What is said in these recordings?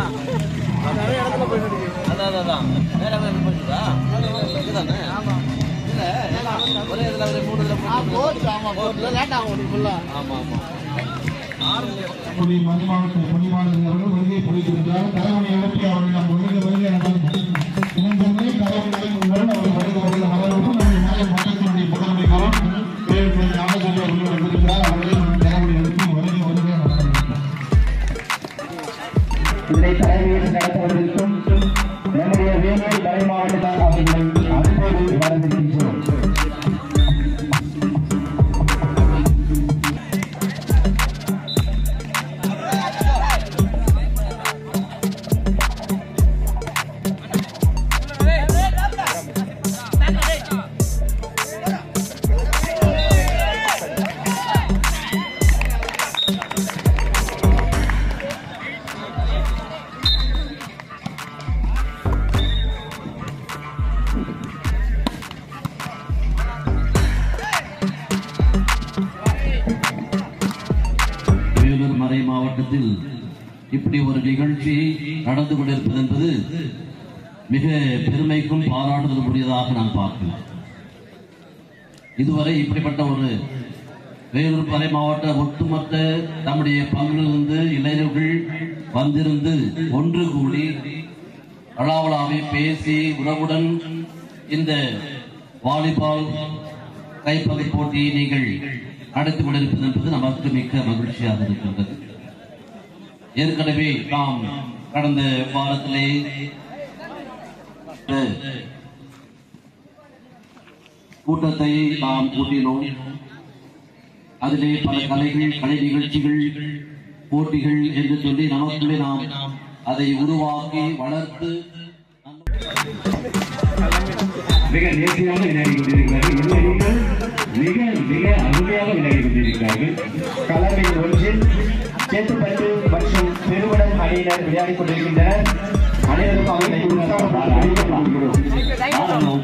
அதான் அதான், அதான் வேற வேற போச்சுதா இதுதானே இல்ல ஒரே இதுல ஒரு மூணு இதுல போட்டு ஆமா ஆமா புலி மதுமாவட்ட பணிவாளர்கள் அவர்கள் வருகை புரிந்திருக்கிறார் தலைவனை எழுப்பி அவர்கள் நம் வருக வருக இளைஞர்களை தலைவர்களை உங்களுடன் அவர்கள் வருக வருக வரவேற்பு நம்முடைய மாநில மட்டத்தினுடைய முதன்மை காலம் பேருந்து நாகசபை அவர்கள் வந்திருக்கிறார் அவர்களை நம் தலைவனை எழுப்பி வருக வருக வரவேற்பு இதனை தலைமையில் நடத்த வந்திருக்கும் நம்முடைய வேலூர் மறை மாவட்ட அவர்களை அன்போடு வரவேற்கின்றோம் வேலூர் மறை மாவட்டத்தில் இப்படி ஒரு நிகழ்ச்சி நடந்து கொண்டிருப்பது என்பது மிக பெருமைக்கும் பாராட்டுதல் உரியதாக நான் பார்க்கிறேன் இதுவரை இப்படிப்பட்ட ஒரு வேலூர் மறை மாவட்ட ஒட்டுமொத்த நம்முடைய பங்கிலிருந்து இளைஞர்கள் வந்திருந்து ஒன்று கூடி அளாவலாவை பேசி உறவுடன் இந்த வாலிபால் கைப்பகை போட்டியை நீங்கள் நடத்தி கொண்டிருப்பது என்பது நமக்கு மிக்க மகிழ்ச்சியாக இருக்கின்றது ஏற்கனவே நாம் கடந்த வாரத்திலே கூட்டத்தை நாம் கூட்டினோம் அதிலே பல கலைகள் கலை நிகழ்ச்சிகள் போட்டிகள் என்று சொல்லி நமக்குள்ளே நாம் அதை உருவாக்கி வளர்த்து மிக நேர்த்தியாக விளையாடி கொண்டிருக்கிறார்கள் இருவரும் மிக மிக அருமையாக விளையாடி கொண்டிருக்கிறார்கள் கலவை ஒன்றில் சேத்துப்பட்டு மற்றும் பெருவடம் அணியினர் விளையாடிக் கொண்டிருக்கின்றனர் அனைவருக்கும் அவர்களை உற்சாகப்படுத்த அழைக்கப்படுகிறோம்.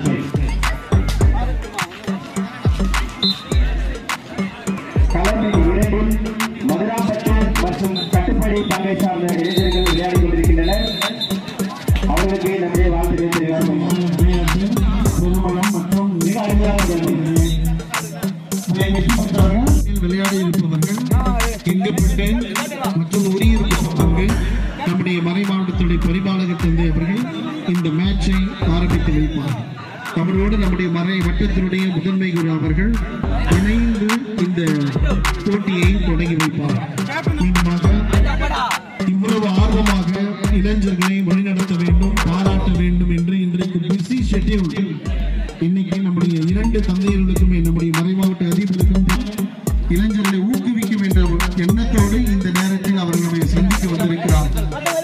கலவை இரண்டில் மதுராப்பட்டு மற்றும் கட்டுப்படி பங்கை சார்ந்த இளைஞர்கள் விளையாடிக் கொண்டிருக்கின்றனர் அவர்களுக்கு நம்முடைய வாழ்த்துக்களை தெரிவிக்கிறோம் பெருமளம் மற்றும் மிக அருமையாக விளையாடுகிறார்கள். இதை வெற்றி பெற்றவர்கள் விளையாடி இருப்பவர்கள் எங்கப்பட்டு மற்றும் உரியிருப்பு பங்கு நம்முடைய மறை மாவட்டத்துடைய பரிபாலகர் தந்தை அவர்கள் இந்த மேட்சை ஆரம்பித்து வைப்பார் அவரோடு நம்முடைய மறை வட்டத்தினுடைய முதன்மை குரு அவர்கள் இணைந்து இந்த போட்டியை தொடங்கி வைப்பார் மீண்டுமாக இவ்வளவு ஆர்வமாக இளைஞர்களை வழிநடத்த வேண்டும் பாராட்ட வேண்டும் என்று இன்றைக்கு பிஸி ஷெட்யூல் இன்னைக்கு நம்முடைய இரண்டு தந்தையர்களுக்குமே நம்முடைய மறைமாவட்ட அதிபருக்கும் இளைஞர்களை ஊக்குவிக்கும் என்ற எண்ணத்தோடு இந்த நேரத்தில் அவர்களை சந்திக்க வந்திருக்கிறார்